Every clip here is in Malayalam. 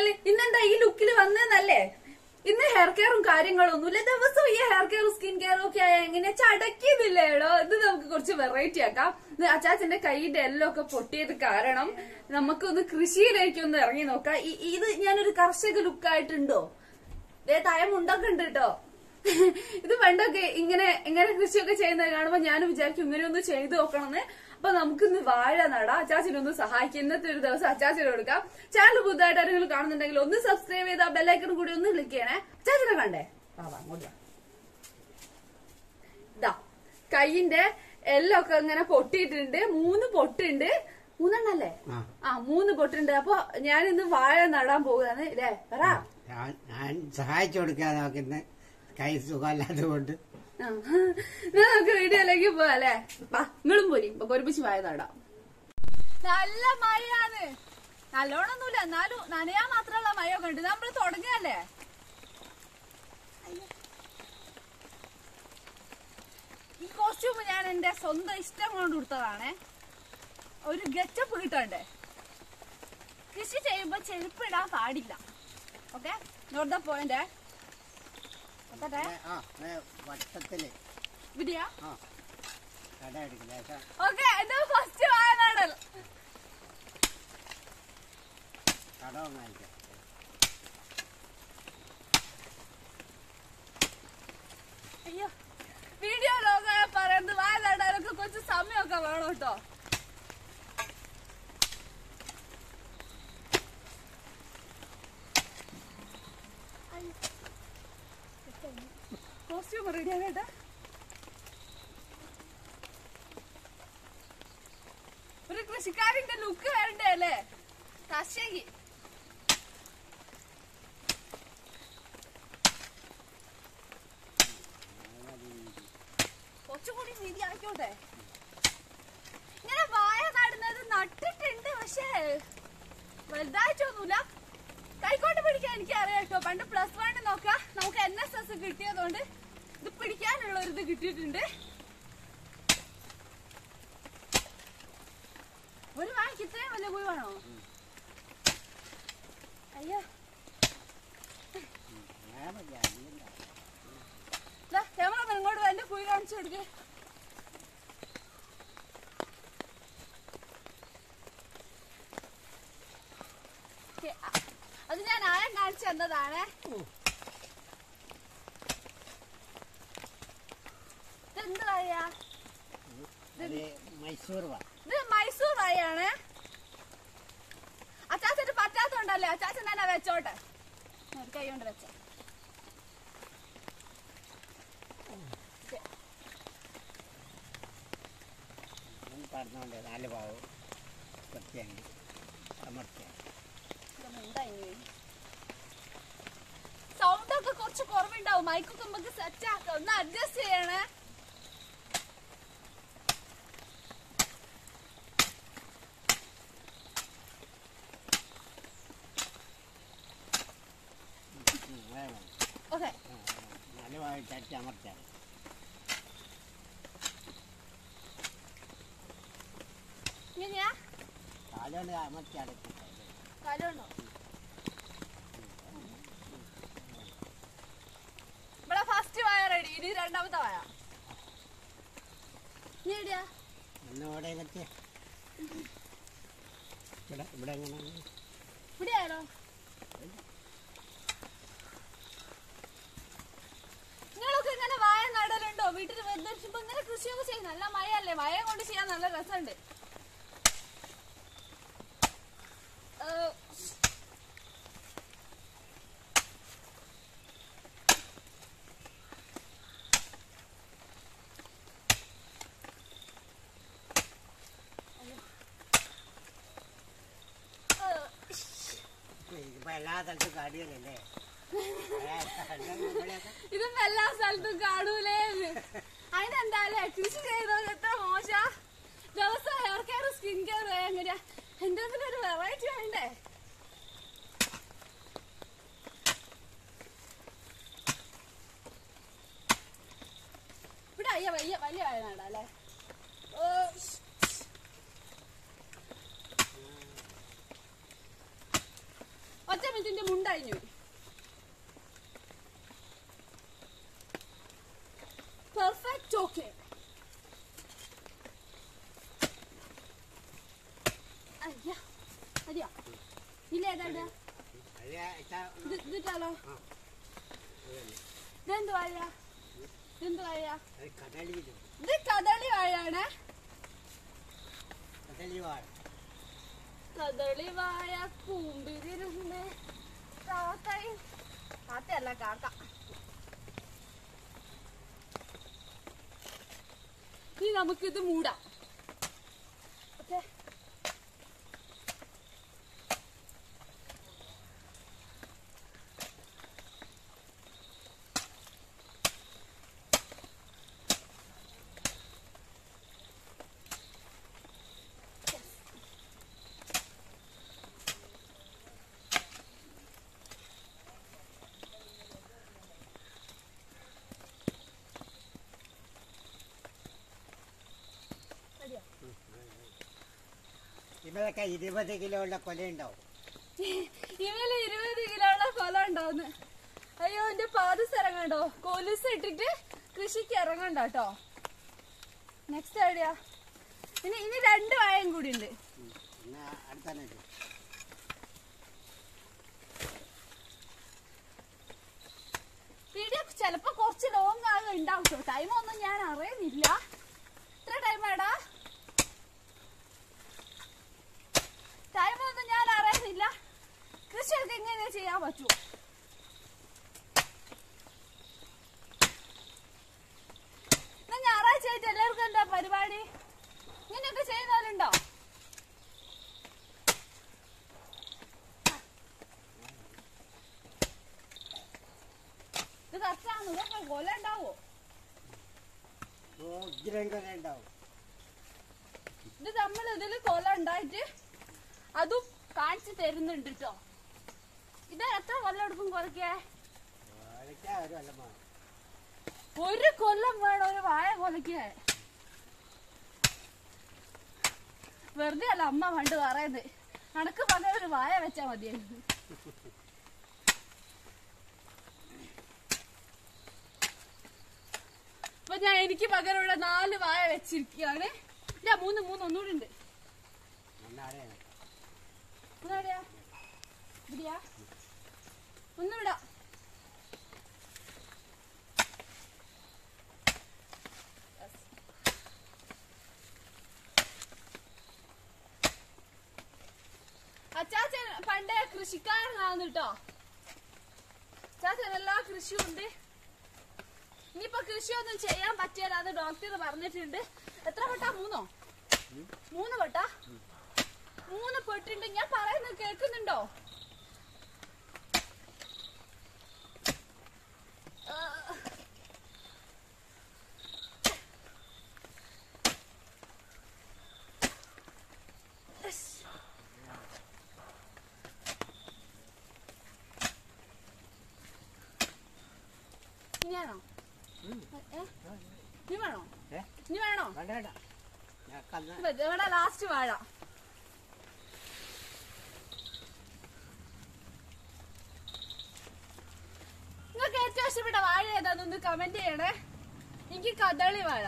ചാനല് ഇന്നെന്താ ഈ ലുക്കിൽ വന്നേന്നല്ലേ ഇന്ന് ഹെയർ കെയറും കാര്യങ്ങളും ഒന്നുമില്ല ദിവസവും ഈ ഹെയർ കെയറും സ്കിൻ കെയറും ഒക്കെ ആയ എങ്ങനെ ചടക്കിയതില്ലേടോ ഇത് നമുക്ക് കുറച്ച് വെറൈറ്റി ആക്കാം ഇത് അച്ചാച്ചന്റെ കൈയുടെ എല്ലാം ഒക്കെ പൊട്ടിയത് കാരണം നമുക്കൊന്ന് കൃഷിയിലേക്ക് ഒന്ന് ഇറങ്ങി നോക്കാം ഈ- ഇത് ഞാനൊരു കർഷക ലുക്കായിട്ടുണ്ടോ ദേ തയമുണ്ടൊക്കെ ഉണ്ട് കേട്ടോ ഇത് പണ്ടൊക്കെ ഇങ്ങനെ ഇങ്ങനെ കൃഷിയൊക്കെ ചെയ്യുന്നത് കാണുമ്പോ ഞാൻ വിചാരിക്കും ഇങ്ങനെ ഒന്ന് ചെയ്തു നോക്കണമെന്ന് അപ്പൊ നമുക്കിന്ന് വാഴ നടാം അച്ചാച്ചനൊന്ന് സഹായിക്കും ഇന്നത്തെ ഒരു ദിവസം അച്ചാച്ചന് കൊടുക്കാം ചാനൽ പുതുതായിട്ട് ആരെങ്കിലും കാണുന്നുണ്ടെങ്കിൽ ഒന്ന് സബ്സ്ക്രൈബ് ചെയ്ത് ആ ബെല്ലൈക്കൺ കൂടി ഒന്ന് ക്ലിക്ക് ചെയ്യണേ അച്ചാച്ചനെ കണ്ടേ വാ വാ അങ്ങോട്ട് വാ. ഇതാ കൈയിന്റെ എല്ലൊക്കെ ഇങ്ങനെ പൊട്ടിയിട്ടുണ്ട് മൂന്ന് പൊട്ടുണ്ട് മൂന്നെണ്ണല്ലേ ആ. ആ മൂന്ന് പൊട്ടുണ്ട് അപ്പൊ ഞാനിന്ന് വാഴ നടാൻ പോവുകയാണ് ഇല്ലേ പറ ഞാൻ ഞാൻ സഹായിച്ചു കൊടുക്കാൻ നോക്കുന്ന കൈ സുഖമല്ലാത്തത് കൊണ്ട് ആ. എന്നാ നമുക്ക് വീഡിയോയിലേക്ക് പോവാല്ലേ വാ നിങ്ങളും പോരി ഇപ്പൊ ഒരുമിച്ച് വായ നടാം നല്ല മഴയാണ് നല്ലോണൊന്നുമില്ല എന്നാലും നനയാൻ മാത്രമുള്ള മഴയൊക്കെ ഉണ്ട് നമ്മൾ തുടങ്ങിയല്ലേ ഈ കോസ്റ്റ്യൂം ഞാൻ എന്റെ സ്വന്തം ഇഷ്ടം കൊണ്ട് കൊടുത്തതാണേ ഒരു ഗച്ചപ്പ് കിട്ടണ്ടേ കൃഷി ചെയ്യുമ്പോ ചെരുപ്പ് ഇടാൻ പാടില്ല ഓക്കെ നോട്ട് ദ പോയിന്റ് നോക്കട്ടെ ആ ഏ, വട്ടത്തില് വിടിയാ ആ കട എടുക്കില്ല ലേശം ഓക്കെ ഇത് ഫസ്റ്റ് വായനാടൽ കട ഒന്നായിരിക്കാം അയ്യോ വീഡിയോ ലോകായ പറയുന്നത് വായനാടാനൊക്കെ കുറച്ച് സമയമൊക്കെ വേണം കേട്ടോ കോസ്റ്റ്യൂം റെഡി ആകട്ടെ ഒരു കൃഷിക്കാരന്റെ ലുക്ക് വരണ്ടേ അല്ലേ കർഷകി കുറച്ചുകൂടി വീതി ആയിക്കോട്ടെ ഇങ്ങനെ വായ നടുന്നത് നട്ടിട്ടുണ്ട് പക്ഷേ വലുതായിട്ടൊന്നുമില്ല കൈക്കോട്ട് പിടിക്കാൻ എനിക്ക് അറിയാം കേട്ടോ പണ്ട് പ്ലസ് വൺ നോക്കാം നമുക്ക് എൻ എസ് എസ് കിട്ടിയതുകൊണ്ട് ഇത് പിടിക്കാനുള്ള ഒരു ഇത് കിട്ടിയിട്ടുണ്ട് ഒരു വാഴയ്ക്ക് ഇത്രയും വലിയ കുഴി വേണോ അയ്യോ ഞാൻ മതി, അതിലില്ല. ക്യാമറ ഇങ്ങോട്ട് വാ, എന്റെ കുഴി കാണിച്ചു കൊടുക്കേ ഓക്കേ, അ- അത് ഞാൻ ആയം കാണിച്ചു തന്നതാണ് ഇതെന്ത് വാഴയാ അത് മൈസൂർ വാ ഇത് മൈസൂർ വാഴയാണ് അച്ചാച്ചന് പറ്റാത്തോണ്ടല്ലേ അച്ചാച്ചൻ തന്നെ വെച്ചോട്ടെ ഒരു കൈ കൊണ്ട് വെച്ച ഞാൻ പറഞ്ഞോണ്ട് നാല് പാവം വൃത്തിയാക്കി അമർത്തിയാക്കി സൗണ്ട് ഒക്കെ കുറച്ച് കുറവുണ്ടാവും മൈക്കൊക്കെ നമുക്ക് സെറ്റ് ആക്കാം ഒന്ന് അഡ്ജസ്റ്റ് ചെയ്യണേ ഉം, വേണം. ഓക്കെ ആ, ആ. നാല് പാവം ചട്ടി അമർത്തിയാക്കി ഇങ്ങനെയാ കാലുകൊണ്ട് അമർത്തിയാക്കി കാലുണ്ടോ ഇവിടെ ഫസ്റ്റ് വായ റെഡി ഇനി രണ്ടാമത്തെ വായ നീ എവിടെയാ ഒന്ന് ഇവിടെ കെട്ടിയ ഇവിടെ ഇവിടെ എങ്ങനെ ഇവിടെ ആയാലോ നിങ്ങളൊക്കെ ഇങ്ങനെ വായ നടലുണ്ടോ വീട്ടിൽ വെറുതെ ഇരിക്കുമ്പോ ഇങ്ങനെ കൃഷിയൊക്കെ ചെയ്യും നല്ല മഴയല്ലേ മഴ കൊണ്ട് ചെയ്യാൻ നല്ല രസമുണ്ട് ഏഹ്, ഏഹ്, ഇപ്പൊ എല്ലാ സ്ഥലത്തും കാടിയല്ലേ ഇവിടെയൊക്കെ ഇതൊന്നും എല്ലാ സ്ഥലത്തും കാണൂലേ അതിനെന്താല്ലേ കൃഷി ചെയ്തത് എത്ര മോശ ദിവസം ഹെയർ കെയർ സ്കിൻ കെയർ എങ്ങനെയാ എന്തെങ്കിലും ഒരു വെറൈറ്റി വേണ്ടേ ഇവിടെ അയ്യ വലിയ വലിയ വയനാടാ അല്ലേ ഓ, ഒറ്റ മിനിറ്റ് നിന്റെ മുണ്ടഴിഞ്ഞു പെർഫെക്റ്റ് ഓക്കെ അയ്യ അതെയോ ഇല്ല ഏതാണ്ട് അത് ഇട്ടാ ഇത് ഇതിട്ടാലോ ആ. ഇതെന്ത് വാഴ ഇതെന്ത് വാഴ അത് കദളി ഇത്. ഇത് കദളി വാഴയാണ് കദളി വാഴ കദളി വാഴ കൂമ്പിരിരുന്ന് താത്തയും താത്തയല്ല കാക്ക ഇനി നമുക്കിത് മൂടാം ഓക്കെ ഇവരൊക്കെ ഇരുപത് കിലോ ഉള്ള കൊല ഉണ്ടാവും ഇവല് ഇരുപത് കിലോയുള്ള കൊല ഉണ്ടാവുന്നു അയ്യോ എന്റെ പാദസ് ഇറങ്ങണ്ടോ കൊലുസ് ഇട്ടിട്ട് കൃഷിക്ക് ഇറങ്ങണ്ട കേട്ടോ നെക്സ്റ്റ് എവിടെയാ ഇനി ഇനി രണ്ട് വാഴയും കൂടി ഉണ്ട് എന്നാ അടുത്തന്നെ ഇട്ടു. വീഡിയോ ചിലപ്പോ കുറച്ച് ലോങ് ആകെ ഉണ്ടാവും കേട്ടോ ടൈം ഒന്നും ഞാൻ അറിയുന്നില്ല എത്ര ടൈം ആടാ ടൈം ഒന്നും ഞാൻ അറിയുന്നില്ല കൃഷിയൊക്കെ എങ്ങനെ ചെയ്യാൻ പറ്റുമോ എന്നാ ഞായറാഴ്ച ആയിട്ട് എല്ലാവർക്കും എന്താ പരിപാടി ഇങ്ങനെയൊക്കെ ചെയ്യുന്നവരുണ്ടോ ഇത് കറക്റ്റാണ് ഇതൊക്കെ കൊല ഉണ്ടാവോ ഓ ഉഗ്രം കൊല ഉണ്ടാവും ഇത് നമ്മൾ ഇതിൽ കൊല ഉണ്ടായിട്ട് അതും കാണിച്ചു തരുന്നുണ്ട് കേട്ടോ ഇത് എത്ര കൊല്ലം എടുക്കും കൊലക്കേ കൊലയ്ക്കാ ഒരു കൊല്ലം വേണം. ഒരു കൊല്ലം വേണം ഒരു വാഴ കൊലയ്ക്ക് വെറുതെ അല്ല അമ്മ പണ്ട് പറയുന്നത് കണക്ക് പകരം ഒരു വാഴ വെച്ചാ മതിയായിരുന്നു അപ്പൊ ഞാൻ എനിക്ക് പകരമുള്ള നാല് വാഴ വെച്ചിരിക്കുകയാണ് ഇല്ല മൂന്ന് മൂന്ന് ഒന്നുകൂടി ഉണ്ട് എന്നാടെയാണ് ഒന്നെവിടെയാ ഇവിടെയാ ഒന്നുവിടാ അച്ചാച്ചൻ പണ്ട് കൃഷിക്കാരനാണ് കേട്ടോ അച്ചാച്ചൻ എല്ലാ കൃഷിയും ഉണ്ട് ഇനിയിപ്പോ കൃഷിയൊന്നും ചെയ്യാൻ പറ്റിയാൽ അത് ഡോക്ടർ പറഞ്ഞിട്ടുണ്ട് എത്ര പെട്ടാ മൂന്നോ മൂന്ന് പെട്ടാ മൂന്ന് പെട്ടുണ്ട് ഞാൻ പറയുന്നത് കേൾക്കുന്നുണ്ടോ ആ. ഇസ്. ഇനിയാണോ ഏ? ഇനി വേണോ ഏ ഇനി വേണോ വേണ്ട വേണ്ട ഞാൻ കന്ന് ഇപ്പൊ ഇത് ഇവിടെ ലാസ്റ്റ് വാഴ നിങ്ങൾക്ക് ഏറ്റവും ഇഷ്ടപ്പെട്ട വാഴ ഏതാന്നൊന്ന് കമന്റ് ചെയ്യണേ എനിക്ക് കദളി വാഴ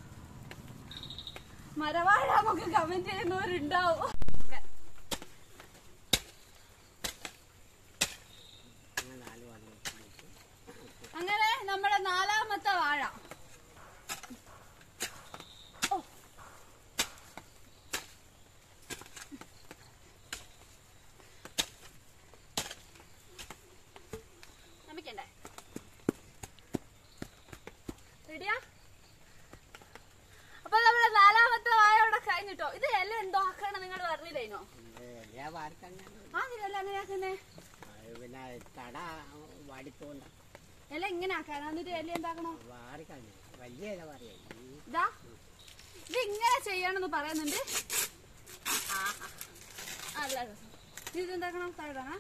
മരവാഴ നമുക്ക് കമന്റ് ചെയ്യുന്നവരുണ്ടാവും Okay. ഞാൻ നാല് വന്നു അങ്ങനെ നമ്മുടെ നാലാമത്തെ വാഴ ഓ. നമിക്കണ്ടേ റെഡിയാ അപ്പൊ നമ്മുടെ നാലാമത്തെ വാഴ ഇവിടെ കഴിഞ്ഞിട്ടോ ഇത് ഇല എന്തോ ആക്കണം നിങ്ങൾ പറഞ്ഞില്ലേനോ എല്ലാ വാർക്കങ്ങനെ ആ ഇതിലല്ല അങ്ങനെ ആക്കുന്നേ പിന്നെ തട വാടിപ്പോണ്ട ഇല ഇങ്ങനെ ആക്കാനാ എന്നിട്ട് ഇല എന്താക്കണോ വാറിക്കളഞ്ഞു വലിയ ഇല പറയാ ഇതാ ഇത് ഇങ്ങനെ ചെയ്യണമെന്ന് പറയുന്നുണ്ട് ആഹാ. നല്ല രസം ഇത് എന്താക്കണം താഴെ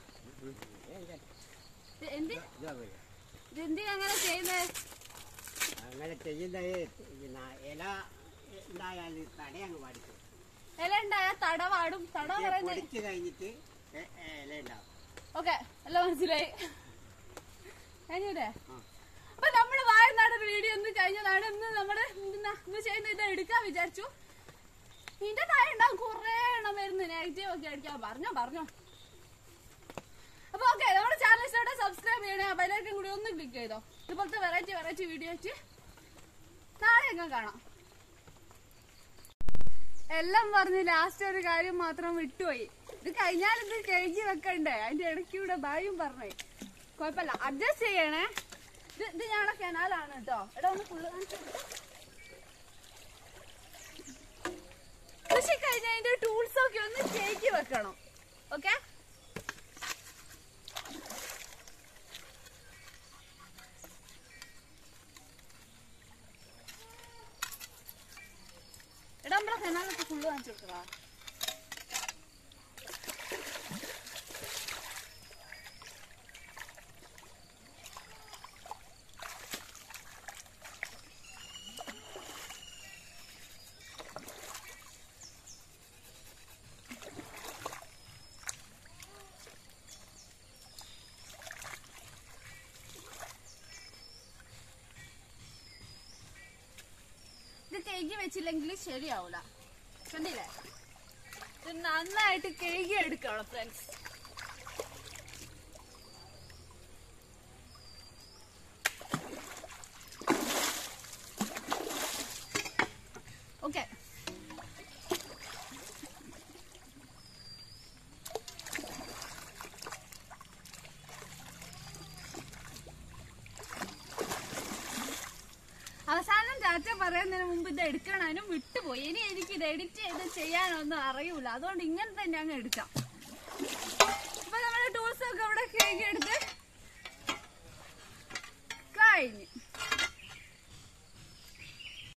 എന്ത് ഇത് എന്തിനാ അങ്ങനെ ചെയ്യുന്നത് അങ്ങനെ ചെയ്യുന്നത് പിന്നെ ഇല ഉണ്ടായാൽ തടയങ്ങ് വാടിക്കും ഇല ഉണ്ടായ തടവാടും തട പറയുന്നത് പൊടിച്ച് കഴിഞ്ഞിട്ട് എ- എ- ഇല ഉണ്ടാവും ഓക്കെ എല്ലാം മനസ്സിലായി കഴിഞ്ഞൂലേ അപ്പൊ നമ്മള് വായനാടൊരു വീഡിയോ ഒന്ന് കഴിഞ്ഞതാണ് ഇന്ന് നമ്മള് ഇന്ന് ഇന്ന് ചെയ്യുന്ന ഇത് എടുക്കാൻ വിചാരിച്ചു നിന്റെ താഴെ ഉണ്ടാവും കുറേ എണ്ണം വരുന്നു നെഗറ്റീവ് ഒക്കെ അടിക്കാൻ പറഞ്ഞോ പറഞ്ഞോ അപ്പൊ ഓക്കെ നമ്മുടെ ചാനൽ ഇഷ്ടം സബ്സ്ക്രൈബ് ചെയ്യണേ ആ ബെലൈക്കൻ കൂടി ഒന്ന് ക്ലിക്ക് ചെയ്തോ ഇതുപോലത്തെ വെറൈറ്റി വെറൈറ്റി വീഡിയോ വെച്ച് നാളെ എങ്ങനെ കാണാം എല്ലാം പറഞ്ഞ് ലാസ്റ്റ് ഒരു കാര്യം മാത്രം വിട്ടുപോയി ഇത് കഴിഞ്ഞാൽ ഇത് കഴുകി വെക്കണ്ടേ അതിന്റെ ഇടയ്ക്ക് ഇവിടെ ബായും പറഞ്ഞേ കുഴപ്പമില്ല അഡ്ജസ്റ്റ് ചെയ്യണേ ഇത് ഇത് ഞങ്ങളുടെ കനാലാണ് കേട്ടോ എടാ ഒന്ന് ഫുള്ള് കൃഷി കഴിഞ്ഞ അതിന്റെ ടൂൾസ് ഒക്കെ ഒന്ന് കഴുകി വെക്കണം ഓക്കെ എടാ നമ്മളെ കനാലൊക്കെ ഫുള്ള് കാണിച്ചു കൊടുക്കടാ ഇത് കേക്ക് വെച്ചില്ലെങ്കിൽ ശരിയാവൂല കണ്ടില്ലേ ഇത് നന്നായിട്ട് കേക്ക് എടുക്കണം ഫ്രണ്ട്സ് ഓക്കെ അവസാനം ടാറ്റ പറയുന്നതിന് മുമ്പ് ഇത് എടുക്കണതിനും വിട്ടുപോയി ഇനി എനിക്ക് ഇത് എഡിറ്റ് ചെയ്ത് ചെയ്യാനൊന്നും അറിയൂല അതുകൊണ്ട് ഇങ്ങനെ തന്നെ അങ്ങ് എടുക്കാം ഇപ്പൊ നമ്മുടെ ടൂൾസ് ഒക്കെ ഇവിടെ കേക്ക് എടുത്ത് കഴിഞ്ഞു